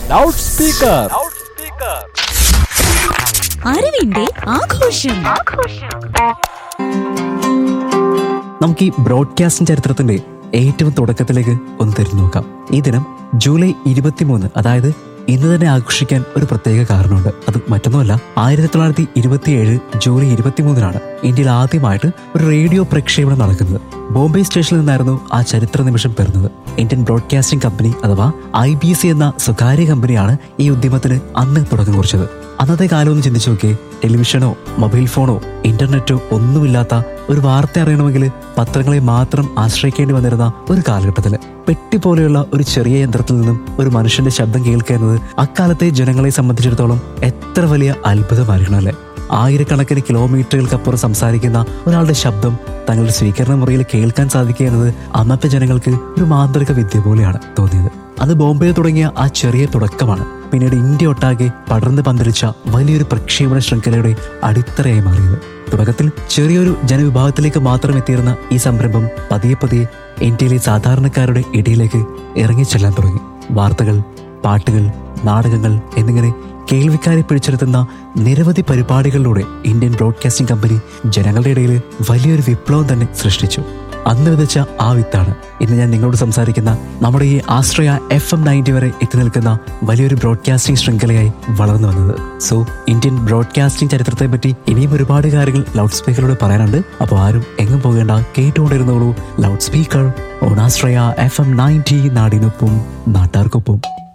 loud speaker അറിവിന്റെ ആഘോഷം നമുക്ക് ഈ ബ്രോഡ്കാസ്റ്റിംഗ് ചരിത്രത്തിന്റെ ഏറ്റവും തുടക്കത്തിലേക്ക് ഒന്ന് തിരിഞ്ഞു നോക്കാം ഈ ദിനം ജൂലൈ ഇരുപത്തിമൂന്ന് അതായത് ഇന്ന് തന്നെ ആഘോഷിക്കാൻ ഒരു പ്രത്യേക കാരണമുണ്ട് അത് മറ്റൊന്നുമല്ല ആയിരത്തി തൊള്ളായിരത്തി ഇരുപത്തിയേഴ് ജൂലൈ ഇരുപത്തിമൂന്നിനാണ് ഇന്ത്യയിൽ ആദ്യമായിട്ട് ഒരു റേഡിയോ പ്രക്ഷേപണം നടക്കുന്നത് ബോംബെ സ്റ്റേഷനിൽ നിന്നായിരുന്നു ആ ചരിത്ര നിമിഷം പിറന്നത് ഇന്ത്യൻ ബ്രോഡ്കാസ്റ്റിംഗ് കമ്പനി അഥവാ ഐ ബി സി എന്ന സ്വകാര്യ കമ്പനിയാണ് ഈ ഉദ്യമത്തിന് അന്ന് തുടക്കം കുറിച്ചത് അന്നത്തെ കാലം ഒന്ന് ചിന്തിച്ചു നോക്കിയേ ടെലിവിഷനോ മൊബൈൽ ഫോണോ ഇന്റർനെറ്റോ ഒന്നുമില്ലാത്ത ഒരു വാർത്ത അറിയണമെങ്കിൽ പത്രങ്ങളെ മാത്രം ആശ്രയിക്കേണ്ടി വന്നിരുന്ന ഒരു കാലഘട്ടത്തില് പെട്ടി പോലെയുള്ള ഒരു ചെറിയ യന്ത്രത്തിൽ നിന്നും ഒരു മനുഷ്യന്റെ ശബ്ദം കേൾക്കുക എന്നത് അക്കാലത്തെ ജനങ്ങളെ സംബന്ധിച്ചിടത്തോളം എത്ര വലിയ അത്ഭുതമായിരിക്കണം അല്ലേ ആയിരക്കണക്കിന് കിലോമീറ്ററുകൾക്കപ്പുറം സംസാരിക്കുന്ന ഒരാളുടെ ശബ്ദം തങ്ങളുടെ സ്വീകരണ മുറിയിൽ കേൾക്കാൻ സാധിക്കുക എന്നത് അന്നത്തെ ജനങ്ങൾക്ക് ഒരു മാന്ത്രിക വിദ്യ പോലെയാണ് തോന്നിയത് അത് ബോംബെ തുടങ്ങിയ ആ ചെറിയ തുടക്കമാണ് പിന്നീട് ഇന്ത്യ ഒട്ടാകെ പടർന്ന് പന്തലിച്ച വലിയൊരു പ്രക്ഷേപണ ശൃംഖലയുടെ അടിത്തറയായി മാറിയത് തുടക്കത്തിൽ ചെറിയൊരു ജനവിഭാഗത്തിലേക്ക് മാത്രം എത്തിയിരുന്ന ഈ സംരംഭം പതിയെ പതിയെ ഇന്ത്യയിലെ സാധാരണക്കാരുടെ ഇടയിലേക്ക് ഇറങ്ങിച്ചെല്ലാൻ തുടങ്ങി വാർത്തകൾ പാട്ടുകൾ നാടകങ്ങൾ എന്നിങ്ങനെ കേൾവിക്കാരെ പിടിച്ചെടുത്തുന്ന നിരവധി പരിപാടികളിലൂടെ ഇന്ത്യൻ ബ്രോഡ്കാസ്റ്റിംഗ് കമ്പനി ജനങ്ങളുടെ ഇടയിൽ വലിയൊരു വിപ്ലവം തന്നെ സൃഷ്ടിച്ചു അന്ന് വിതച്ച ആ വിത്താണ് ഇന്ന് ഞാൻ നിങ്ങളോട് സംസാരിക്കുന്ന നമ്മുടെ ഈ ആശ്രയ എഫ് എം നയൻറ്റി വരെ എത്തി നിൽക്കുന്ന വലിയൊരു ബ്രോഡ്കാസ്റ്റിംഗ് ശൃംഖലയായി വളർന്നു വന്നത് സോ ഇന്ത്യൻ ബ്രോഡ്കാസ്റ്റിംഗ് ചരിത്രത്തെ പറ്റി ഇനിയും ഒരുപാട് കാര്യങ്ങൾ ലൗഡ് സ്പീക്കറിലൂടെ പറയാനുണ്ട് അപ്പോൾ ആരും എങ്ങും പോകേണ്ട കേട്ടുകൊണ്ടിരുന്നോളൂ ലൗഡ് സ്പീക്കർ ഓണാശ്രയ എഫ് എം നയൻറ്റി നാടിനൊപ്പം നാട്ടാർക്കൊപ്പം